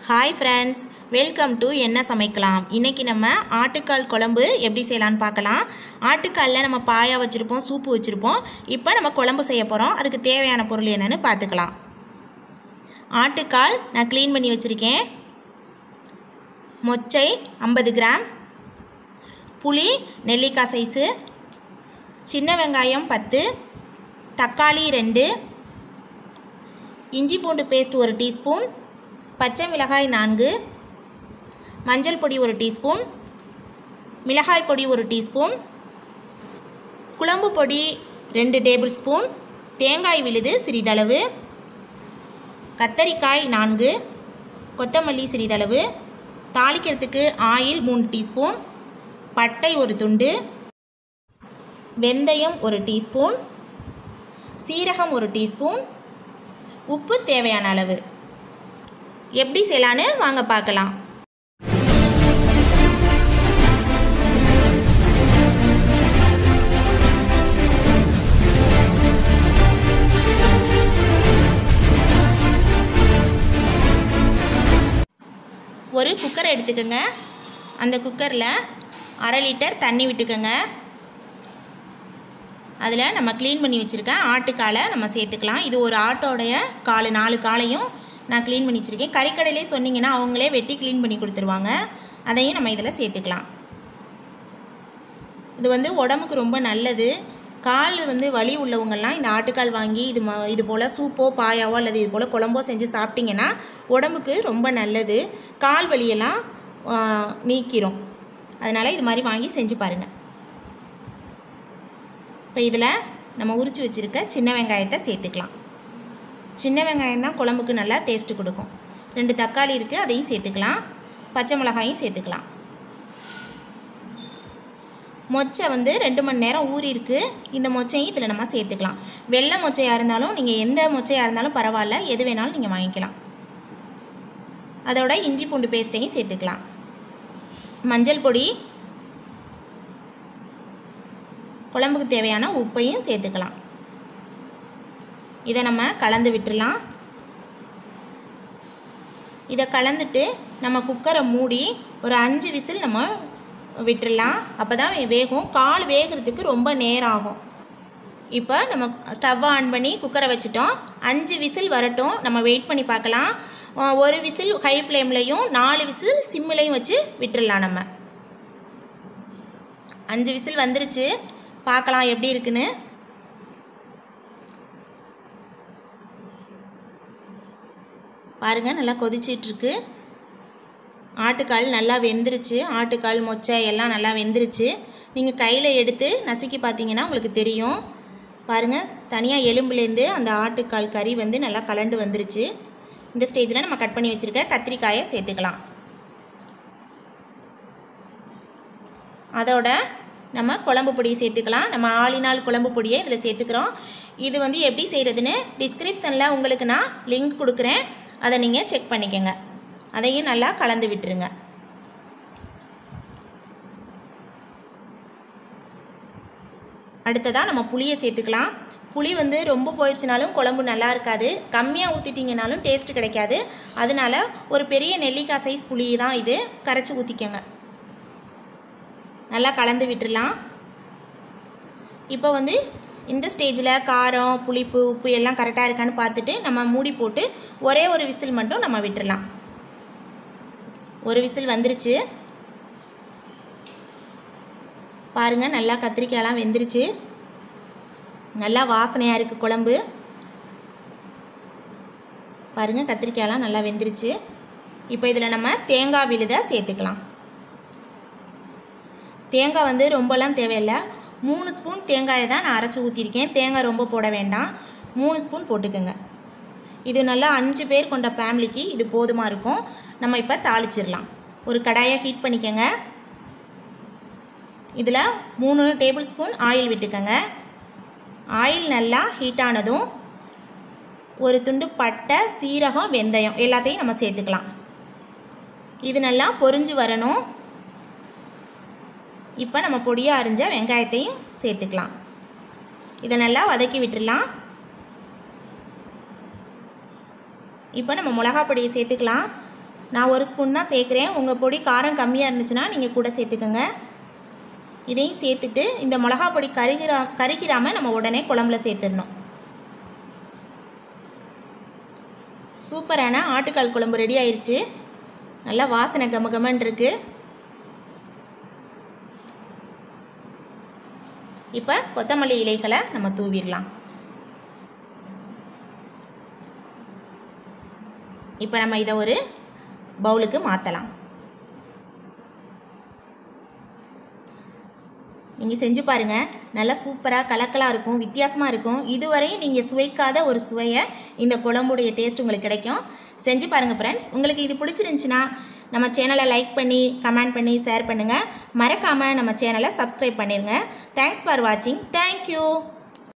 hi friends welcome to என்ன சமைக்கலாம் இன்றைக்கி நம்ம ஆட்டுக்கால் குழம்பு எப்படி செய்யலான்னு பார்க்கலாம் ஆட்டுக்காலில் நம்ம பாயா வச்சுருப்போம் சூப்பு வச்சுருப்போம் இப்போ நம்ம குழம்பு செய்ய போகிறோம் அதுக்கு தேவையான பொருள் என்னென்னு பார்த்துக்கலாம் ஆட்டுக்கால் நான் க்ளீன் பண்ணி வச்சுருக்கேன் மொச்சை ஐம்பது கிராம் புளி நெல்லிக்காய் சைஸு சின்ன வெங்காயம் பத்து தக்காளி ரெண்டு இஞ்சி பூண்டு பேஸ்ட் ஒரு டீஸ்பூன் பச்சை மிளகாய் நான்கு மஞ்சள் பொடி ஒரு டீஸ்பூன் மிளகாய் பொடி ஒரு டீஸ்பூன் குழம்பு பொடி ரெண்டு டேபிள் ஸ்பூன் தேங்காய் விழுது சிறிதளவு கத்தரிக்காய் நான்கு கொத்தமல்லி சிறிதளவு தாளிக்கிறதுக்கு ஆயில் மூணு டீஸ்பூன் பட்டை ஒரு துண்டு வெந்தயம் ஒரு டீஸ்பூன் சீரகம் ஒரு டீஸ்பூன் உப்பு தேவையான அளவு எப்படி செய்யலான்னு வாங்க பார்க்கலாம் ஒரு குக்கரை எடுத்துக்கோங்க அந்த குக்கரில் அரை லிட்டர் தண்ணி விட்டுக்கோங்க அதில் நம்ம க்ளீன் பண்ணி வச்சுருக்க ஆட்டுக்காலை நம்ம சேர்த்துக்கலாம் இது ஒரு ஆட்டோடைய கால் நாலு காலையும் நான் க்ளீன் பண்ணி வச்சுருக்கேன் கறிக்கடையிலே சொன்னீங்கன்னா அவங்களே வெட்டி க்ளீன் பண்ணி கொடுத்துருவாங்க அதையும் நம்ம இதில் சேர்த்துக்கலாம் இது வந்து உடம்புக்கு ரொம்ப நல்லது கால் வந்து வலி உள்ளவங்கெல்லாம் இந்த ஆட்டுக்கால் வாங்கி இது ம இது போல் சூப்போ பாயாவோ அல்லது இது போல் குழம்போ செஞ்சு சாப்பிட்டிங்கன்னா உடம்புக்கு ரொம்ப நல்லது கால் வலியெல்லாம் ஆ, நீக்கிரும் அதனால் இது மாதிரி வாங்கி செஞ்சு பாருங்கள் இப்போ இதில் நம்ம உரித்து வச்சுருக்க சின்ன வெங்காயத்தை சேர்த்துக்கலாம் சின்ன வெங்காயம் தான் குழம்புக்கு நல்லா டேஸ்ட்டு கொடுக்கும் ரெண்டு தக்காளி இருக்குது அதையும் சேர்த்துக்கலாம் பச்சை மிளகாயும் சேர்த்துக்கலாம் மொச்சை வந்து ரெண்டு மணி நேரம் ஊறி இருக்கு இந்த மொச்சையும் இதில் நம்ம சேர்த்துக்கலாம் வெள்ளை மொச்சையாக இருந்தாலும் நீங்கள் எந்த மொச்சையாக இருந்தாலும் பரவாயில்ல எது வேணாலும் நீங்கள் வாங்கிக்கலாம் அதோட இஞ்சி பூண்டு பேஸ்ட்டையும் சேர்த்துக்கலாம் மஞ்சள் பொடி குழம்புக்கு தேவையான உப்பையும் சேர்த்துக்கலாம் இதை நம்ம கலந்து விட்டுறலாம் இதை கலந்துட்டு நம்ம குக்கரை மூடி ஒரு அஞ்சு விசில் நம்ம விட்டுறலாம் அப்போ தான் வேகும் கால் வேகிறதுக்கு ரொம்ப நேரம் ஆகும் இப்போ நம்ம ஸ்டவ்வை ஆன் பண்ணி குக்கரை வச்சுட்டோம் அஞ்சு விசில் வரட்டும் நம்ம வெயிட் பண்ணி பார்க்கலாம் அஹ் ஒரு விசில் ஹை ஃப்ளேம்லையும் நாலு விசில் சிம்மிலையும் வச்சு விட்டுறலாம் நம்ம அஞ்சு விசில் வந்துருச்சு பார்க்கலாம் எப்படி இருக்குன்னு பாருங்கள் நல்லா கொதிச்சிட்ருக்கு ஆட்டுக்கால் நல்லா வெந்துருச்சு ஆட்டுக்கால் மொச்சை எல்லாம் நல்லா வெந்துருச்சு நீங்கள் கையில் எடுத்து நசுக்கி பார்த்தீங்கன்னா உங்களுக்கு தெரியும் பாருங்கள் தனியாக எலும்புலேருந்து அந்த ஆட்டுக்கால் கறி வந்து நல்லா கலண்டு வந்துருச்சு இந்த ஸ்டேஜில் நம்ம கட் பண்ணி வச்சுருக்க கத்திரிக்காயை சேர்த்துக்கலாம் அதோட நம்ம குழம்பு பொடியை சேர்த்துக்கலாம் நம்ம ஆளினால் குழம்பு பொடியை இதில் சேர்த்துக்கிறோம் இது வந்து எப்படி செய்கிறதுன்னு டிஸ்கிரிப்ஷனில் உங்களுக்கு நான் லிங்க் கொடுக்குறேன் அதை நீங்கள் செக் பண்ணிக்கோங்க அதையும் நல்லா கலந்து விட்டுருங்க அடுத்ததாக நம்ம புளியை சேர்த்துக்கலாம் புளி வந்து ரொம்ப போயிடுச்சுனாலும் குழம்பு நல்லா இருக்காது கம்மியாக ஊற்றிட்டிங்கனாலும் டேஸ்ட்டு கிடைக்காது அதனால ஒரு பெரிய நெல்லிக்காய் சைஸ் புளி தான் இது கரைச்சி ஊற்றிக்கோங்க நல்லா கலந்து விட்டுறலாம் இப்போ வந்து இந்த ஸ்டேஜில் காரம் புளிப்பு உப்பு எல்லாம் கரெக்டாக இருக்கான்னு பார்த்துட்டு நம்ம மூடி போட்டு ஒரே ஒரு விசில் மட்டும் நம்ம விட்டுறலாம் ஒரு விசில் வந்துருச்சு பாருங்கள் நல்லா கத்திரிக்காயெல்லாம் வெந்துருச்சு நல்லா வாசனையாக இருக்குது குழம்பு பாருங்கள் கத்திரிக்காயெல்லாம் நல்லா வெந்துருச்சு இப்போ இதில் நம்ம தேங்காய் விழுதை சேர்த்துக்கலாம் தேங்காய் வந்து ரொம்பலாம் தேவையில்லை மூணு ஸ்பூன் தேங்காயை தான் நான் அரைச்சி ஊற்றிருக்கேன் தேங்காய் ரொம்ப போட வேண்டாம் மூணு ஸ்பூன் போட்டுக்கோங்க இது நல்லா அஞ்சு பேர் கொண்ட ஃபேமிலிக்கு இது போதுமாக இருக்கும் நம்ம இப்போ தாளிச்சிடலாம் ஒரு கடாயை ஹீட் பண்ணிக்கோங்க இதில் மூணு டேபிள் ஸ்பூன் ஆயில் விட்டுக்கோங்க ஆயில் நல்லா ஹீட் ஆனதும் ஒரு துண்டு பட்டை சீரகம் வெந்தயம் எல்லாத்தையும் நம்ம சேர்த்துக்கலாம் இது நல்லா பொரிஞ்சு வரணும் இப்போ நம்ம பொடியாக அரிஞ்ச வெங்காயத்தையும் சேர்த்துக்கலாம் இதை நல்லா வதக்கி விட்டுடலாம் இப்போ நம்ம மிளகா பொடியை சேர்த்துக்கலாம் நான் ஒரு ஸ்பூன் தான் சேர்க்குறேன் உங்கள் பொடி காரம் கம்மியாக இருந்துச்சுன்னா நீங்கள் கூட சேர்த்துக்கோங்க இதையும் சேர்த்துட்டு இந்த மிளகா பொடி கருகிறா கருகிராமல் நம்ம உடனே குழம்புல சேர்த்துடணும் சூப்பரான ஆட்டுக்கால் குழம்பு ரெடி ஆயிடுச்சு நல்லா வாசனை கம கமன்னு இருக்கு இப்போ கொத்தமல்லி இலைகளை நம்ம தூவிடலாம் இப்போ நம்ம இதை ஒரு பவுலுக்கு மாற்றலாம் நீங்கள் செஞ்சு பாருங்கள் நல்லா சூப்பராக கலக்கலாக இருக்கும் வித்தியாசமாக இருக்கும் இதுவரையும் நீங்கள் சுவைக்காத ஒரு சுவையை இந்த குழம்புடைய டேஸ்ட் உங்களுக்கு கிடைக்கும் செஞ்சு பாருங்கள் ஃப்ரெண்ட்ஸ் உங்களுக்கு இது பிடிச்சிருந்துச்சின்னா நம்ம சேனலை லைக் பண்ணி கமெண்ட் பண்ணி ஷேர் பண்ணுங்கள் மறக்காமல் நம்ம சேனலை சப்ஸ்கிரைப் பண்ணிடுங்க தேங்க்ஸ் ஃபார் வாட்சிங் தேங்க்யூ